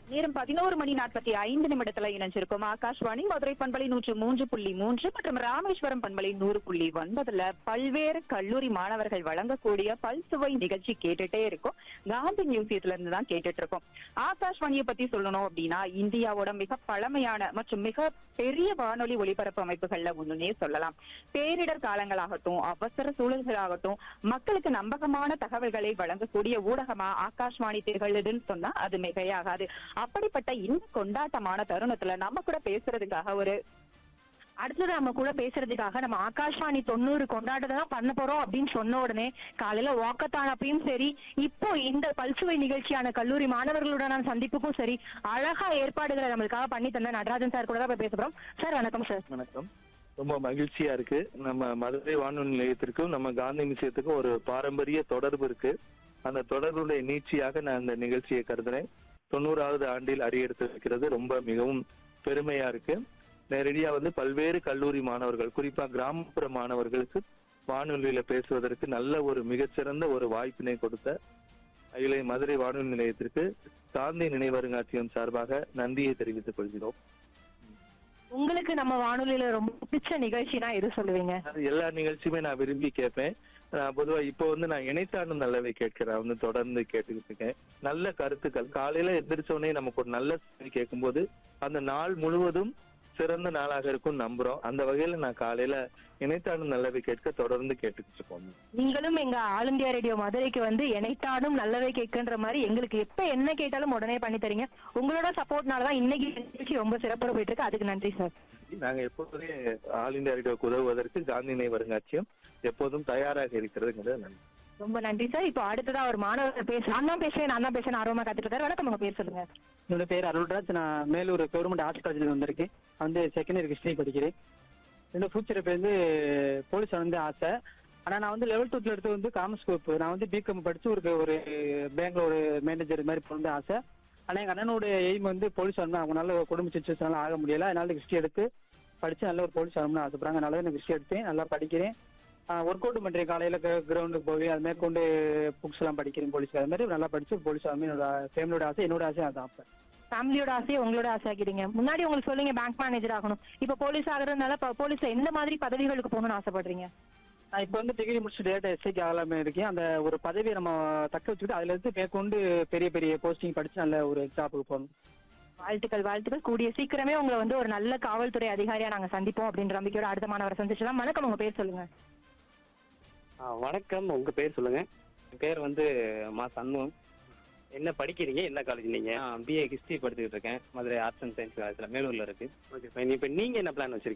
நேரம் பதினோரு மணி நாற்பத்தி ஐந்து நிமிடத்துல இணைஞ்சிருக்கும் ஆகாஷ்வாணி மதுரை பண்பலை நூற்று மூன்று புள்ளி மூன்று மற்றும் ராமேஸ்வரம் பண்பலை நூறு புள்ளி ஒன்பதுல பல்வேறு கல்லூரி மாணவர்கள் வழங்கக்கூடிய பல்சுவை நிகழ்ச்சி கேட்டுட்டே இருக்கும் காந்தி மியூசியத்துல இருந்து தான் கேட்டுட்டு இருக்கோம் ஆகாஷ்வாணியை பத்தி சொல்லணும் அப்படின்னா இந்தியாவோட மிக பழமையான மற்றும் மிக பெரிய வானொலி ஒலிபரப்பு அமைப்புகள்ல ஒண்ணுனே சொல்லலாம் பேரிடர் காலங்களாகட்டும் அவசர சூழல்களாகட்டும் மக்களுக்கு நம்பகமான தகவல்களை வழங்கக்கூடிய ஊடகமா ஆகாஷ்வாணி திகழுதுன்னு சொன்னா அது மிகையாகாது அப்படிப்பட்ட இந்த கொண்டாட்டமான தருணத்துல நம்ம கூட பேசுறதுக்காக ஒரு அடுத்தது நம்ம கூட பேசுறதுக்காக நம்ம ஆகாஷ்வாணி தொண்ணூறு கொண்டாட்டத்தை தான் பண்ண போறோம் அப்படின்னு சொன்ன உடனே காலையில வாக்கத்தான் அப்பயும் சரி இப்போ இந்த பல்சுவை நிகழ்ச்சியான கல்லூரி மாணவர்களுடனான சந்திப்புக்கும் சரி அழகா ஏற்பாடுகளை நம்மளுக்காக பண்ணி தந்த நடராஜன் சார் கூட தான் போய் பேச போறோம் சார் வணக்கம் சார் வணக்கம் ரொம்ப மகிழ்ச்சியா இருக்கு நம்ம மதுரை வானொலி நிலையத்திற்கும் நம்ம காந்தி மியூசியத்துக்கும் ஒரு பாரம்பரிய தொடர்பு இருக்கு அந்த தொடர்புடைய நீட்சியாக நான் இந்த நிகழ்ச்சியை கருதுறேன் தொண்ணூறாவது ஆண்டில் அடியெடுத்து வைக்கிறது ரொம்ப மிகவும் பெருமையா இருக்கு நேரடியா வந்து பல்வேறு கல்லூரி மாணவர்கள் குறிப்பா கிராமப்புற மாணவர்களுக்கு வானொலியில பேசுவதற்கு நல்ல ஒரு மிகச்சிறந்த ஒரு வாய்ப்பினை கொடுத்த அகில மதுரை வானொலி நிலையத்திற்கு காந்தி நினைவருங்காட்சியம் சார்பாக நன்றியை தெரிவித்துக் கொள்கிறோம் உங்களுக்கு நம்ம வானொலியில ரொம்ப பிடிச்ச நிகழ்ச்சினா எது சொல்லுவீங்க அது எல்லா நிகழ்ச்சியுமே நான் விரும்பி கேட்பேன் நான் பொதுவா இப்போ வந்து நான் இணைத்தாண்டும் நல்லவை கேட்கிறேன் வந்து தொடர்ந்து கேட்டுக்கிட்டு இருக்கேன் நல்ல கருத்துக்கள் காலையில எந்திரிச்ச உடனே நமக்கு ஒரு நல்ல செய்தி கேட்கும்போது அந்த நாள் முழுவதும் சிறந்த நாளாக இருக்கும் நம்புறோம் அந்த வகையில நான் காலையில இணைத்தாண்டும் நல்லவை கேட்க தொடர்ந்து கேட்டுக்கிட்டு இருக்கோம் நீங்களும் எங்க ஆல் இந்தியா ரேடியோ மதுரைக்கு வந்து இணைத்தாடும் நல்லவே கேட்குன்ற மாதிரி எங்களுக்கு எப்ப என்ன கேட்டாலும் உடனே பண்ணி தரீங்க உங்களோட சப்போர்ட்னால தான் இன்னைக்கு இந்த நிகழ்ச்சி ரொம்ப சிறப்பாக போயிட்டு இருக்கு அதுக்கு நன்றி சார் நாங்க எப்போதுமே ஆல் இந்தியா ரேடியோக்கு உதவுவதற்கு காந்தி நினைவருங்காட்சியம் எப்போதும் தயாராக இருக்கிறதுங்கிறது நன்றி ரொம்ப நன்றி சார் இப்போ அடுத்ததா ஒரு மாணவர் பேச நான் தான் பேசுவேன் நான் தான் பேசுவேன் ஆர்வமா காத்துட்டு இருக்காரு வணக்கம் உங்க பேர் சொல்லுங்க என்னோட பேர் அருள்ராஜ் நான் மேலூர் கவர்மெண்ட் ஆர்ட்ஸ் காலேஜில் வந்திருக்கேன் நான் வந்து செகண்ட் இயர் ஹிஸ்டரி படிக்கிறேன் என்னோட ஃபியூச்சர் இப்போ வந்து போலீஸ் வந்து ஆசை ஆனால் நான் வந்து லெவல் டூத்தில் எடுத்து வந்து காமர்ஸ் குரூப் நான் வந்து பிகாம் படிச்சு ஒரு ஒரு பேங்க்ல ஒரு மேனேஜர் மாதிரி போகணும் ஆசை ஆனால் எங்கள் அண்ணனோட எய்ம் வந்து போலீஸ் வரணும் அவங்களால குடும்ப சுச்சுவேஷனால ஆக முடியல அதனால ஹிஸ்ட்ரி எடுத்து படிச்சு நல்ல ஒரு போலீஸ் வரணும்னு ஆசைப்படுறாங்க அதனால தான் ஹிஸ்ட்ரி எடுத்தேன் நல்லா படிக்கிறேன் ஒர்க் அவுட் பண்ணுறேன் காலையில் கிரவுண்டுக்கு போவேன் அது மேற்கொண்டு புக்ஸ் எல்லாம் படிக்கிறேன் போலீஸ்க்கு அது மாதிரி நல்லா படிச்சு போலீஸ் ஆகணும் என்னோட ஃபேமிலியோட ஆசை என்னோட ஆசை அதான் அப்போ ஃபேமிலியோட ஆசையை உங்களோட ஆசை ஆக்கிட்டீங்க முன்னாடி உங்களுக்கு சொல்லுங்க பேங்க் மேனேஜர் ஆகணும் இப்போ போலீஸ் ஆகுறதுனால போலீஸ்ல எந்த மாதிரி பதவிகளுக்கு போகணும்னு ஆசைப்படுறீங்க நான் இப்போ வந்து டிகிரி முடிச்சு டேட்டா எஸ்ஐக்கு ஆகலாமே இருக்கேன் அந்த ஒரு பதவியை நம்ம தக்க வச்சுக்கிட்டு அதுல இருந்து மேற்கொண்டு பெரிய பெரிய போஸ்டிங் படிச்சு நல்ல ஒரு ஜாபுக்கு போகணும் வாழ்த்துக்கள் வாழ்த்துக்கள் கூடிய சீக்கிரமே உங்களை வந்து ஒரு நல்ல காவல்துறை அதிகாரியா நாங்க சந்திப்போம் அப்படின்ற நம்பிக்கையோட அடுத்த மாணவரை சந்திச்சலாம் வணக்கம் உங்க பேர் சொல்லுங்க ஆ, வணக்கம் உங்க பேர் சொல்லுங்க என் பேர் வந்து மா சண்முகம் என்ன படிக்கிறீங்க என்ன காலேஜ் நீங்க பிஏ ஹிஸ்டரி படிச்சுட்டு இருக்கேன் மதுரை ஆர்ட்ஸ் அண்ட் சயின்ஸ் காலேஜ்ல மேலூர்ல இருக்கு ஓகே ஃபைன் இப்போ நீங்க என்ன பிளான் வச்சிருக்கீங்க